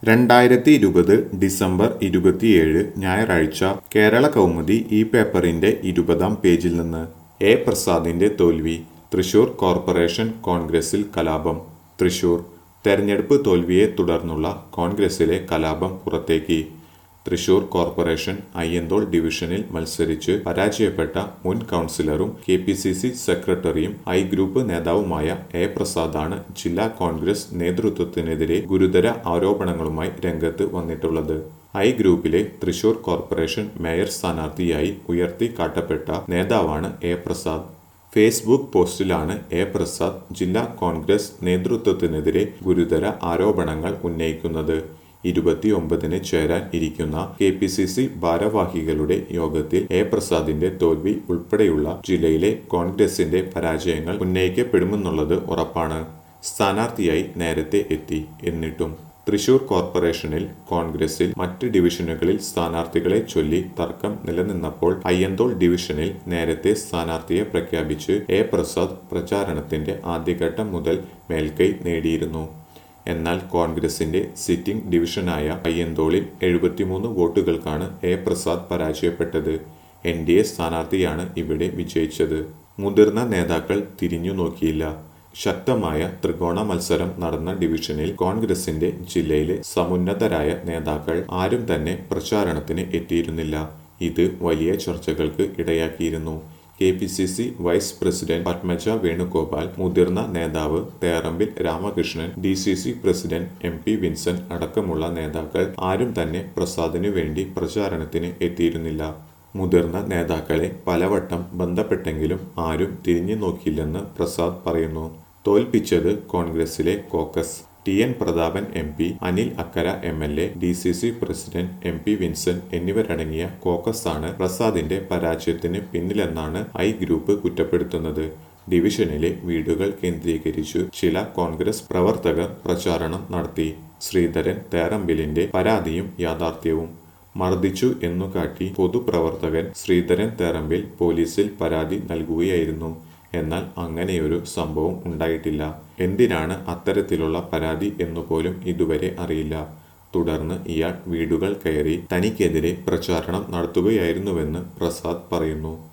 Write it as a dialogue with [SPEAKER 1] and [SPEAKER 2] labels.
[SPEAKER 1] രണ്ടായിരത്തി ഇരുപത് ഡിസംബർ ഇരുപത്തിയേഴ് ഞായറാഴ്ച കേരള കൗമുദി ഈ പേപ്പറിന്റെ ഇരുപതാം പേജിൽ നിന്ന് എ പ്രസാദിന്റെ തോൽവി തൃശൂർ കോർപ്പറേഷൻ കോൺഗ്രസിൽ കലാപം തൃശൂർ തെരഞ്ഞെടുപ്പ് തോൽവിയെ തുടർന്നുള്ള കോൺഗ്രസിലെ കലാപം പുറത്തേക്ക് തൃശൂർ കോർപ്പറേഷൻ അയ്യന്തോൾ ഡിവിഷനിൽ മത്സരിച്ച് പരാജയപ്പെട്ട മുൻ കൗൺസിലറും കെ പി സി സി സെക്രട്ടറിയും ഐ ഗ്രൂപ്പ് നേതാവുമായ എ പ്രസാദാണ് ജില്ലാ കോൺഗ്രസ് നേതൃത്വത്തിനെതിരെ ഗുരുതര ആരോപണങ്ങളുമായി രംഗത്ത് വന്നിട്ടുള്ളത് ഐ ഗ്രൂപ്പിലെ തൃശൂർ കോർപ്പറേഷൻ മേയർ സ്ഥാനാർത്ഥിയായി ഉയർത്തി കാട്ടപ്പെട്ട നേതാവാണ് എ പ്രസാദ് ഫേസ്ബുക്ക് പോസ്റ്റിലാണ് എ പ്രസാദ് ജില്ലാ കോൺഗ്രസ് നേതൃത്വത്തിനെതിരെ ഗുരുതര ആരോപണങ്ങൾ ഉന്നയിക്കുന്നത് ഇരുപത്തിയൊമ്പതിന് ചേരാൻ ഇരിക്കുന്ന കെ പി സി സി ഭാരവാഹികളുടെ യോഗത്തിൽ എ പ്രസാദിന്റെ തോൽവി ഉൾപ്പെടെയുള്ള ജില്ലയിലെ കോൺഗ്രസിന്റെ പരാജയങ്ങൾ ഉന്നയിക്കപ്പെടുമെന്നുള്ളത് ഉറപ്പാണ് സ്ഥാനാർത്ഥിയായി നേരത്തെ എത്തി എന്നിട്ടും തൃശൂർ കോർപ്പറേഷനിൽ കോൺഗ്രസിൽ മറ്റ് ഡിവിഷനുകളിൽ സ്ഥാനാർത്ഥികളെ ചൊല്ലി തർക്കം നിലനിന്നപ്പോൾ അയ്യന്തോൾ ഡിവിഷനിൽ നേരത്തെ സ്ഥാനാർത്ഥിയെ പ്രഖ്യാപിച്ച് എ പ്രസാദ് പ്രചാരണത്തിന്റെ ആദ്യഘട്ടം മുതൽ മേൽക്കൈ നേടിയിരുന്നു എന്നാൽ കോൺഗ്രസിന്റെ സിറ്റിംഗ് ഡിവിഷനായ അയ്യന്തോളിൽ എഴുപത്തിമൂന്ന് വോട്ടുകൾക്കാണ് എ പ്രസാദ് പരാജയപ്പെട്ടത് എൻ ഡി എ സ്ഥാനാർത്ഥിയാണ് ഇവിടെ വിജയിച്ചത് മുതിർന്ന നേതാക്കൾ തിരിഞ്ഞു നോക്കിയില്ല ശക്തമായ ത്രികോണ മത്സരം നടന്ന ഡിവിഷനിൽ കോൺഗ്രസിന്റെ ജില്ലയിലെ സമുന്നതരായ നേതാക്കൾ ആരും തന്നെ പ്രചാരണത്തിന് എത്തിയിരുന്നില്ല ഇത് വലിയ ചർച്ചകൾക്ക് ഇടയാക്കിയിരുന്നു K P C C vice president Padmaja Venugopal മുതിർന്ന നേതാവ് Therambil Ramakrishnan D C C president M P Vincent അടക്കമുള്ള നേതാക്കൾ ആരും തന്നെ പ്രസാദിനു വേണ്ടി പ്രചാരണത്തിന് എത്തിയിരുന്നില്ല മുതിർന്ന നേതാക്കളെ പലവട്ടം ബന്ധപ്പെട്ടെങ്കിലും ആരും തിരിഞ്ഞു നോക്കിയില്ലെന്ന് പ്രസാദ് പറയുന്നു തോൽപ്പിച്ചത് കോൺഗ്രസിലെ caucus T N Prathapan M P Anil Akkara M L A D C C president M P Vincent എന്നിവരടങ്ങിയ കോക്കസാണ് പ്രസാദിന്റെ പരാജയത്തിന് പിന്നിലെന്നാണ് ഐ ഗ്രൂപ്പ് കുറ്റപ്പെടുത്തുന്നത് ഡിവിഷനിലെ വീടുകൾ കേന്ദ്രീകരിച്ചു ചില കോൺഗ്രസ് പ്രവർത്തകർ പ്രചാരണം നടത്തി ശ്രീധരൻ തേറമ്പിലിന്റെ പരാതിയും യാഥാർത്ഥ്യവും മർദ്ദിച്ചു എന്നു കാട്ടി പൊതുപ്രവർത്തകൻ ശ്രീധരൻ തേറമ്പിൽ പോലീസിൽ പരാതി നൽകുകയായിരുന്നു എന്നാൽ അങ്ങനെയൊരു സംഭവം ഉണ്ടായിട്ടില്ല എന്തിനാണ് അത്തരത്തിലുള്ള പരാതി എന്നുപോലും ഇതുവരെ അറിയില്ല തുടർന്ന് ഇയാൾ വീടുകൾ കയറി തനിക്കെതിരെ പ്രചാരണം നടത്തുകയായിരുന്നുവെന്ന് പ്രസാദ് പറയുന്നു